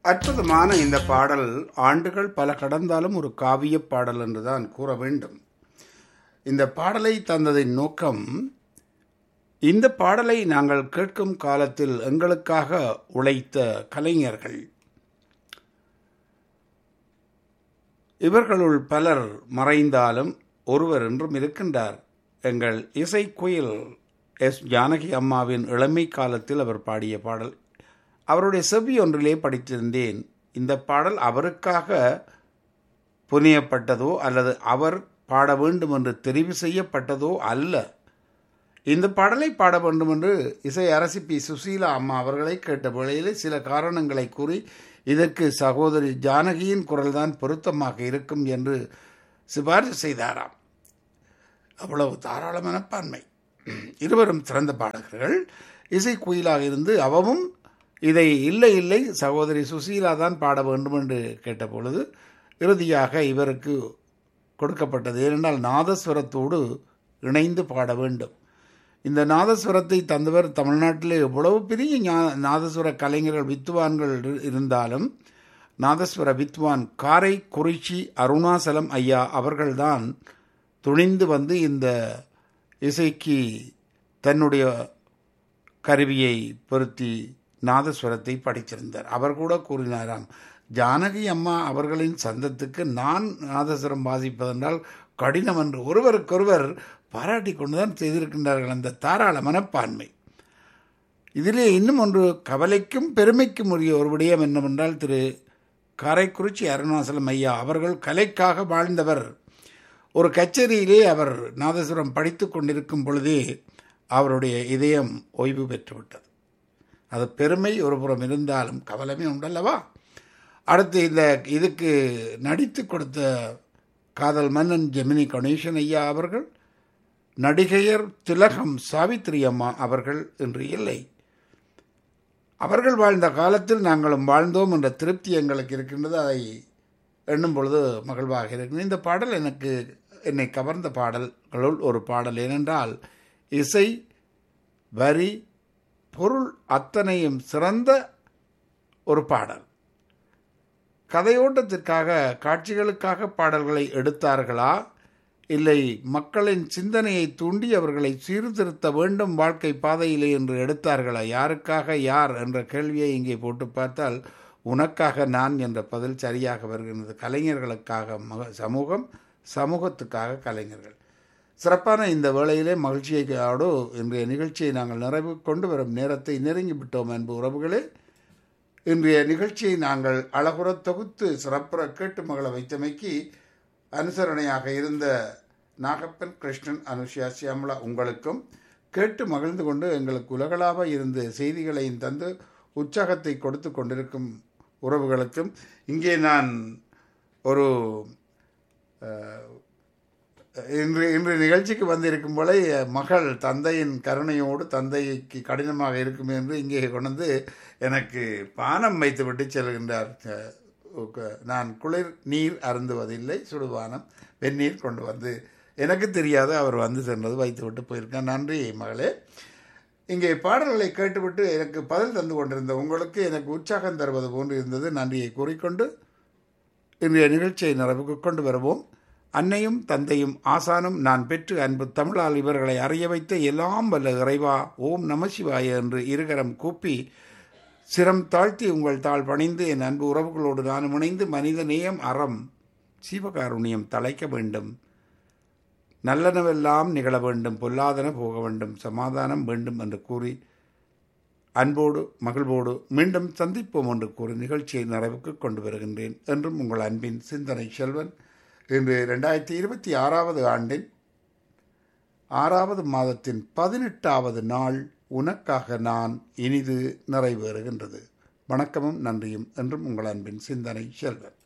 அற்புதமான இந்த பாடல் ஆண்டுகள் பல கடந்தாலும் ஒரு காவிய பாடல் என்றுதான் கூற வேண்டும் இந்த பாடலை தந்ததின் நோக்கம் இந்த பாடலை நாங்கள் கேட்கும் காலத்தில் எங்களுக்காக உழைத்த கலைஞர்கள் இவர்களுள் பலர் மறைந்தாலும் ஒருவர் என்றும் இருக்கின்றார் எங்கள் இசைக்குயில் எஸ் ஜானகி அம்மாவின் இளமை காலத்தில் அவர் பாடிய பாடல் அவருடைய செவி ஒன்றிலே படித்திருந்தேன் இந்த பாடல் அவருக்காக புனியப்பட்டதோ அல்லது அவர் பாட வேண்டும் என்று தெரிவு செய்யப்பட்டதோ அல்ல இந்த பாடலை பாட வேண்டும் என்று இசை அரசி பி சுசீலா அம்மா அவர்களை கேட்ட வேளையிலே சில காரணங்களை கூறி இதற்கு சகோதரி ஜானகியின் குரல்தான் பொருத்தமாக இருக்கும் என்று சிபாரிசு செய்தாராம் அவ்வளவு தாராள மனப்பான்மை இருவரும் சிறந்த பாடகர்கள் இசை குயிலாக இருந்து அவவும் இதை இல்லை இல்லை சகோதரி சுசீலா தான் பாட வேண்டும் என்று கேட்டபொழுது இறுதியாக இவருக்கு கொடுக்கப்பட்டது ஏனென்றால் நாதஸ்வரத்தோடு இணைந்து பாட வேண்டும் இந்த நாதஸ்வரத்தை தந்தவர் தமிழ்நாட்டில் எவ்வளவு பெரிய ஞா- நாதஸ்வர கலைஞர்கள் வித்துவான்கள் இரு- இருந்தாலும் நாதஸ்வர வித்வான் காரை குறிச்சி அருணாசலம் ஐயா அவர்கள்தான் துணிந்து வந்து இந்த இசைக்கு தன்னுடைய கருவியை பொருத்தி நாதஸ்வரத்தை படித்திருந்தார் அவர் கூட கூறினாராம் ஜானகி அம்மா அவர்களின் சந்தத்துக்கு நான் நாதஸ்வரம் வாசிப்பதென்றால் கடினம் என்று ஒருவருக்கொருவர் பாராட்டி கொண்டுதான் செய்திருக்கின்றார்கள் அந்த தாராள மனப்பான்மை இதிலே இன்னும் ஒன்று கவலைக்கும் பெருமைக்கும் உரிய ஒரு விடயம் என்னவென்றால் திரு காரைக்குறிச்சி அருணாசலம் ஐயா அவர்கள் கலைக்காக வாழ்ந்தவர் ஒரு கச்சேரியிலே அவர் நாதசுரம் படித்து கொண்டிருக்கும் பொழுதே அவருடைய இதயம் ஓய்வு பெற்றுவிட்டது அது பெருமை ஒரு புறம் இருந்தாலும் கவலைமே உண்டல்லவா அடுத்து இந்த இதுக்கு நடித்து கொடுத்த காதல் மன்னன் ஜெமினி கணேசன் ஐயா அவர்கள் நடிகையர் திலகம் சாவித்திரி அம்மா அவர்கள் இன்று இல்லை அவர்கள் வாழ்ந்த காலத்தில் நாங்களும் வாழ்ந்தோம் என்ற திருப்தி எங்களுக்கு இருக்கின்றது அதை எண்ணும் பொழுது மகிழ்வாக இருக்கிறது இந்த பாடல் எனக்கு என்னை கவர்ந்த பாடல்களுள் ஒரு பாடல் ஏனென்றால் இசை வரி பொருள் அத்தனையும் சிறந்த ஒரு பாடல் கதையோட்டத்திற்காக காட்சிகளுக்காக பாடல்களை எடுத்தார்களா இல்லை மக்களின் சிந்தனையை தூண்டி அவர்களை சீர்திருத்த வேண்டும் வாழ்க்கை பாதையிலே என்று எடுத்தார்களா யாருக்காக யார் என்ற கேள்வியை இங்கே போட்டு பார்த்தால் உனக்காக நான் என்ற பதில் சரியாக வருகின்றது கலைஞர்களுக்காக மக சமூகம் சமூகத்துக்காக கலைஞர்கள் சிறப்பான இந்த வேளையிலே மகிழ்ச்சியோடு இன்றைய நிகழ்ச்சியை நாங்கள் நிறைவு கொண்டு வரும் நேரத்தை நெருங்கி விட்டோம் அன்பு உறவுகளே இன்றைய நிகழ்ச்சியை நாங்கள் அழகுற தொகுத்து சிறப்புற கேட்டு மகள வைத்தமைக்கு அனுசரணையாக இருந்த நாகப்பன் கிருஷ்ணன் அனுஷியா சியாமலா உங்களுக்கும் கேட்டு மகிழ்ந்து கொண்டு எங்களுக்கு உலகளாவ இருந்து செய்திகளையும் தந்து உற்சாகத்தை கொடுத்து கொண்டிருக்கும் உறவுகளுக்கும் இங்கே நான் ஒரு அஹ், இன்று இன்று நிகழ்ச்சிக்கு வந்திருக்கும் போல மகள் தந்தையின் கருணையோடு தந்தைக்கு கடினமாக இருக்கும் என்று இங்கே கொண்டு வந்து எனக்கு பானம் வைத்துவிட்டு செல்கின்றார் அஹ், உக்க- நான் குளிர் நீர் அருந்துவதில்லை சுடுபானம் வெந்நீர் கொண்டு வந்து எனக்கு தெரியாத அவர் வந்து சென்றது வைத்துவிட்டு போயிருக்கார் நன்றி மகளே இங்கே பாடல்களை கேட்டுவிட்டு எனக்கு பதில் தந்து கொண்டிருந்த உங்களுக்கு எனக்கு உற்சாகம் தருவது போன்று இருந்தது நன்றியை கூறிக்கொண்டு இன்றைய நிகழ்ச்சியை நிறைவுக்கு கொண்டு வருவோம் அன்னையும் தந்தையும் ஆசானும் நான் பெற்று அன்பு தமிழால் இவர்களை அறிய வைத்த எல்லாம் வல்ல இறைவா ஓம் நமசிவாய என்று இருகரம் கூப்பி சிரம் தாழ்த்தி உங்கள் தாழ் பணிந்து என் அன்பு உறவுகளோடு நானும் இணைந்து மனித நேயம் அறம் சீவகாருண்யம் தலைக்க வேண்டும் நல்லனவெல்லாம் நிகழ வேண்டும் பொல்லாதன போக வேண்டும் சமாதானம் வேண்டும் என்று கூறி அன்போடு மகிழ்வோடு மீண்டும் சந்திப்போம் என்று கூறி நிகழ்ச்சியை நிறைவுக்கு கொண்டு வருகின்றேன் என்றும் உங்கள் அன்பின் சிந்தனை செல்வன் இன்று ரெண்டாயிரத்தி இருபத்தி ஆறாவது ஆண்டின் ஆறாவது மாதத்தின் பதினெட்டாவது நாள் உனக்காக நான் இனிது நிறைவேறுகின்றது வணக்கமும் நன்றியும் என்றும் உங்கள் அன்பின் சிந்தனை செல்வன்